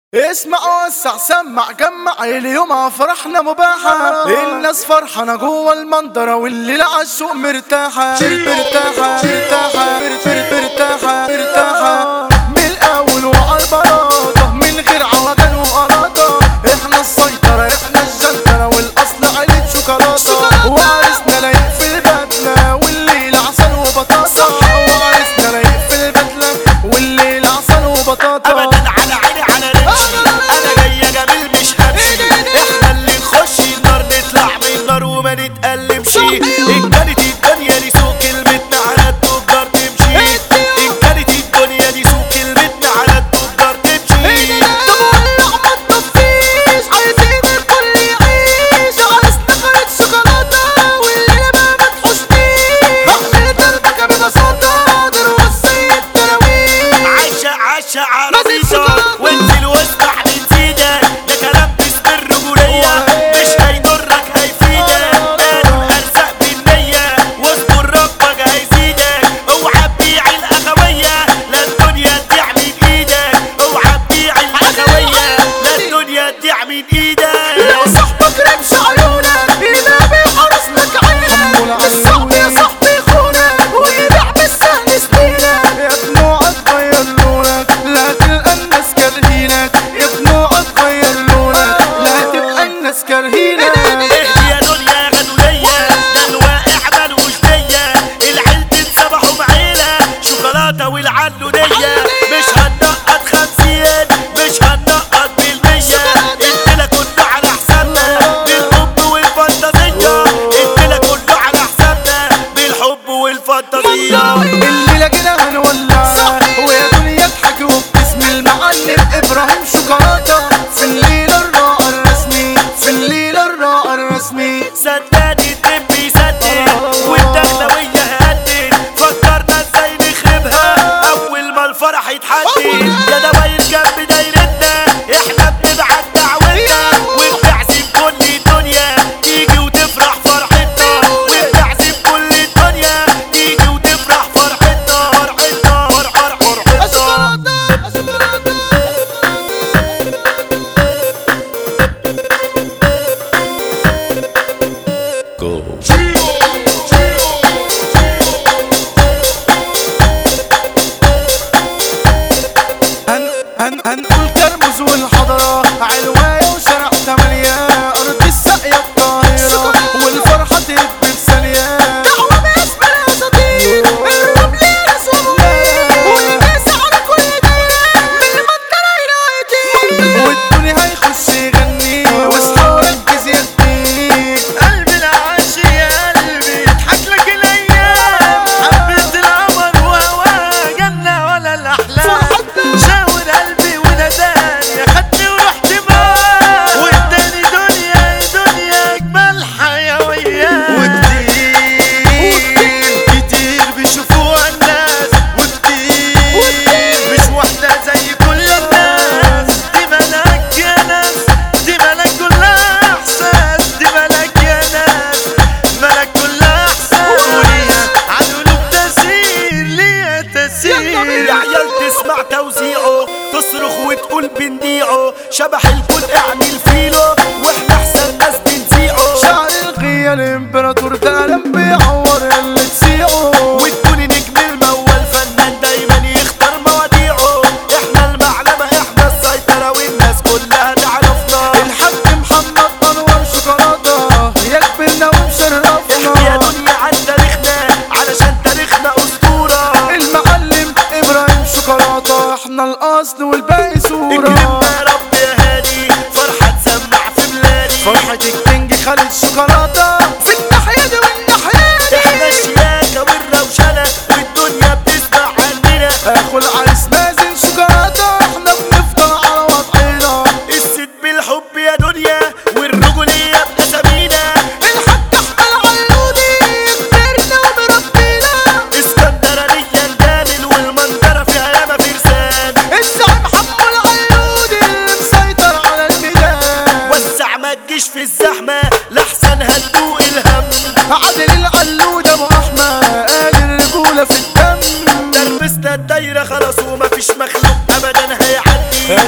اسمع وسع سمع جمع اليوم فرحنا مباحة الناس فرحانة جوه المنظرة والليلة عالسوق مرتاحة مرتاحة مرتاحة مرتاحة مرتاحة من الأول وعلى البلاطة من غير عوجل وقلاطة احنا السيطرة احنا الجنترة والأصل عيلة شوكولاتة وعرسنا لايق في البدلة والليلة عسل وبطاطا وعرسنا لايق في البدلة والليلة عسل وبطاطا ابدا على عيني على رمشي انا جاي جميل مش همشي احنا اللي نخش النار نطلع من النار وما نتألمش ان كانت الدنيا دي سوق كلمتنا على التجار تمشي ان كانت الدنيا دي سوق كلمتنا على التجار تمشي عشا عشا عربيطة وانزل واسمع من سيدة ده كلام باسم الرجولية مش هيضرك هيفيدك قالوا الأرزاق بالنية واذكر ربك هيزيدك اوعى تبيع الأخوية لا الدنيا تضيع من ايدك اوعى تبيع الأخوية لا الدنيا تضيع من ايدك يا دموعك غير لونك لا تلقى الناس كارهينك يا دموعك غير لونك لا تبقى الناس كارهينك اهدي يا دنيا غدولية ده الواقع ملوش دية العيل تتسبحوا بعيلة شوكولاتة والعلونية مش هننقط خمسين مش هننقط بالمية الدنيا كله على حسابنا بالحب والفانتازية الدنيا كله على حسابنا بالحب والفانتازية الليلة كده هنولع ويا دنيا اضحكي وباسم المعلم ابراهيم شوكولاتة في الليلة الراء الرسمي في الليلة الراء الرسمي صدقني الدب يصدق والدخلوية هدت فكرنا ازاي نخربها اول ما الفرح يتحدد يا دواير جنب دايرتنا احنا بنبعت دعوتنا وبنعزم كل الدنيا تيجي وتفرح فرحتنا وبنعزم كل الدنيا تيجي وتفرح فرحتنا فرحتنا فرحتنا فرحتنا هن هن هنقول كرمز والحضرة علواية وشارع تمانية أرض الساقية القاهرة والفرحة تهب في ثانية والدنيا هيخش يغني واصحى وركز يا ابني قلبي العاشي يا قلبي اضحك لك الايام حبيت القمر وهواه جنة ولا الاحلام شاور قلبي وناداني اخدني ورحت معاه واداني دنيا دنيا اجمل حيويات وكتير كتير بيشوفوها الناس وكتير مش واحدة زي كل الناس دي ملاك يا ناس دي ملاك كلها احساس دي ملاك يا ناس ملاك كلها احساس وليها عالقلوب تأثير ليها تأثير يا عيال تسمع توزيعه تصرخ وتقول بنبيعه شبح الكل اعمل فيلو واحنا احسن ناس بنذيعه شعر الغية الامبراطور ده لم بيعور اللي تسيعه وتكوني نجم المول فنان دايما يختار مواضيعه احنا المعلمة احنا السيطرة والناس كلها تعرفنا الحاج محمد انور شوكولاته يا كبرنا احكي يا ومشرفنا دنيا عن تاريخنا علشان تاريخنا اسطورة المعلم ابراهيم شوكولاته احنا الاصل والباقي صوره اكرمنا يا رب يا هادي فرحة تسمع في بلادي فرحة الكينج خالد شوكولاته في الناحية دي والناحية دي احنا الشياكة والروشنة والدنيا بتسمع عننا اخو العريس مازن شوكولاته احنا بنفضل على وضعنا الست بالحب يا دنيا والرجولية بأسامينا الحاج احمد علودي كبرنا ومربينا اسكندرانية الجامل والمنظرة فيها ياما فرسان الزعيم حمو العيودي مسيطر على الميدان وسع ما تجيش في الزحمة لحسن هتدوق الهم عادل العلود ابو احمد قال الرجوله في الدم دربسنا الدايرة خلاص ومفيش مخلوق ابدا هيعدي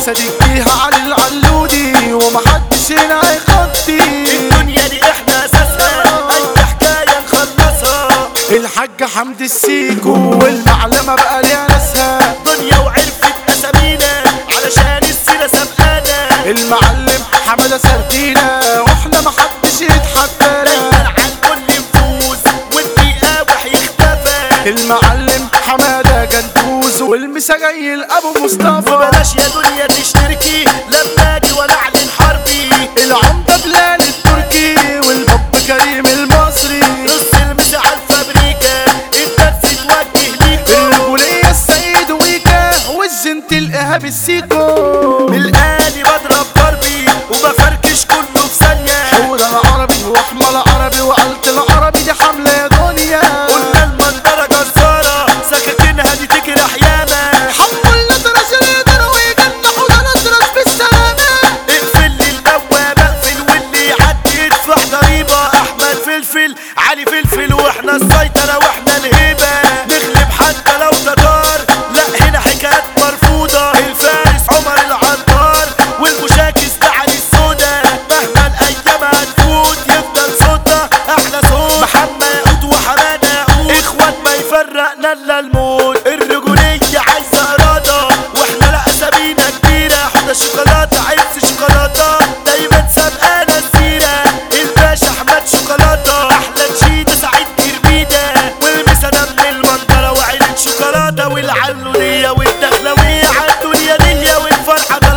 تديها على العلودي ومحدش هنا هيخطي الدنيا دي احنا اساسها اي حكايه نخلصها الحاج حمد السيكو والمعلمة بقى ليها ناسها دنيا وعرفت اسامينا علشان السيره سبقانا المعلم حمادة سردينا واحنا محدش يتحدانا دايما على الكل نفوز والبيقاوح يختفى المعلم حمادة جندوز والمسا جاي لأبو مصطفى وبلاش يا دنيا تشتركي لما اجي وانا اعلن حربي العمدة بلال التركي والباب كريم المصري نص المسا على الفابريكا الدرس توجه ليكم الرجولية السيد ويكا والزنت الإيهاب السيكو بالآلي بضرب ضربي وبفركش كله في ثانية حول العربي واحمى العربي وقلت العربي دي حملة يا دنيا قلنا المنظرة جزارة سكاكينها دي تجرح ياما حمو الأطرش يقدر ويجنح وده الأطرش بالسلامة اقفل لي البوابة اقفل واللي يعدي يدفع ضريبة أحمد فلفل علي فلفل واحنا السيطرة واحنا الهيبة نغلب حتى لو تجار لا هنا حكايات مرفوضة الفارس عمر العطار والمشاكس ده علي السودا مهما الأيام هتفوت يفضل صوتنا أحلى صوت محمد ياقوت وحمادة ياقوت إخوات ما يفرقنا إلا الموت الرجولية عايزة إرادة واحنا لا أسامينا كبيرة حوضة شوكولاتة عز شوكولاتة دايما سابقانا السيرة الباشا أحمد شوكولاتة أحلى تشيدة سعيد كربيدة والمسا ده من المنظرة وعيلة شوكولاتة والعلولية والدخلوية عالدنيا دي والفرحة